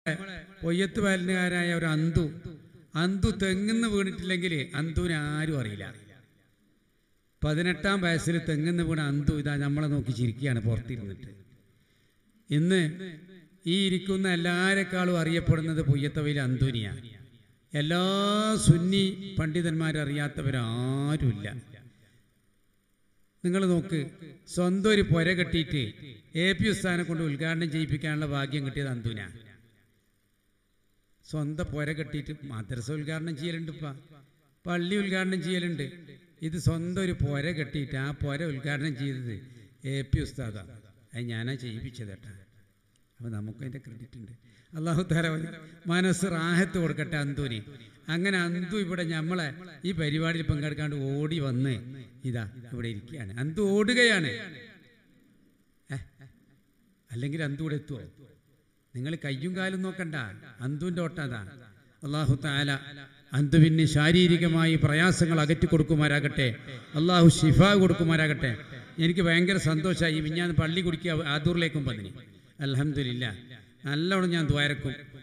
പൊയ്യത്ത് വയലിനുകാരായ ഒരു അന്തു അന്തു തെങ്ങുന്ന് വീണിട്ടില്ലെങ്കിൽ അന്തുവിനെ ആരും അറിയില്ല പതിനെട്ടാം വയസ്സിൽ തെങ്ങുന്ന് വീണ അന്തു ഇതാ നമ്മളെ നോക്കി ചിരിക്കുകയാണ് പുറത്തിരുന്നിട്ട് ഇന്ന് ഈ ഇരിക്കുന്ന എല്ലാരെക്കാളും അറിയപ്പെടുന്നത് പൊയ്യത്തവയിൽ അന്തുനിയാണ് എല്ലാ സുന്നി പണ്ഡിതന്മാരറിയാത്തവരാരുമില്ല നിങ്ങൾ നോക്ക് സ്വന്തം ഒരു പുര കെട്ടിയിട്ട് എ പി ഉസ്താനെ കൊണ്ട് ഉദ്ഘാടനം ചെയ്യിപ്പിക്കാനുള്ള ഭാഗ്യം കിട്ടിയത് അന്തുന സ്വന്തം പുര കെട്ടിയിട്ട് മദ്രസ ഉദ്ഘാടനം ചെയ്യലുണ്ട് ഇപ്പ പള്ളി ഉദ്ഘാടനം ചെയ്യലുണ്ട് ഇത് സ്വന്തം ഒരു പുര കെട്ടിയിട്ട് ആ പുര ഉദ്ഘാടനം ചെയ്തത് എ പി ഉസ്താദാണ് അത് ഞാനാ ചെയ്യിപ്പിച്ചത് കേട്ടാ അപ്പോൾ നമുക്കതിൻ്റെ ക്രെഡിറ്റ് ഉണ്ട് അള്ളാഹു താര മനസ്സ് റാഹത്ത് കൊടുക്കട്ടെ അന്തുവിന് അങ്ങനെ അന്തു ഇവിടെ നമ്മളെ ഈ പരിപാടിയിൽ പങ്കെടുക്കാണ്ട് ഓടി വന്ന് ഇതാ ഇവിടെ ഇരിക്കുകയാണ് അന്തു ഓടുകയാണ് ഏ, അല്ലെങ്കിൽ അന്തു ഇവിടെ എത്തുമോ നിങ്ങൾ കയ്യും കാലും നോക്കണ്ട അന്തുവിൻ്റെ ഓട്ടതാ അള്ളാഹു താല അന്തുവിന് ശാരീരികമായി പ്രയാസങ്ങൾ അകറ്റി കൊടുക്കുമാരാകട്ടെ അള്ളാഹു ഷിഫ കൊടുക്കുമാരാകട്ടെ എനിക്ക് ഭയങ്കര സന്തോഷമായി ഞാൻ പള്ളി കുടിക്കുക ആദൂറിലേക്കും പതിന് അലഹമില്ല നല്ലോണം ഞാൻ ദ്വാരക്കും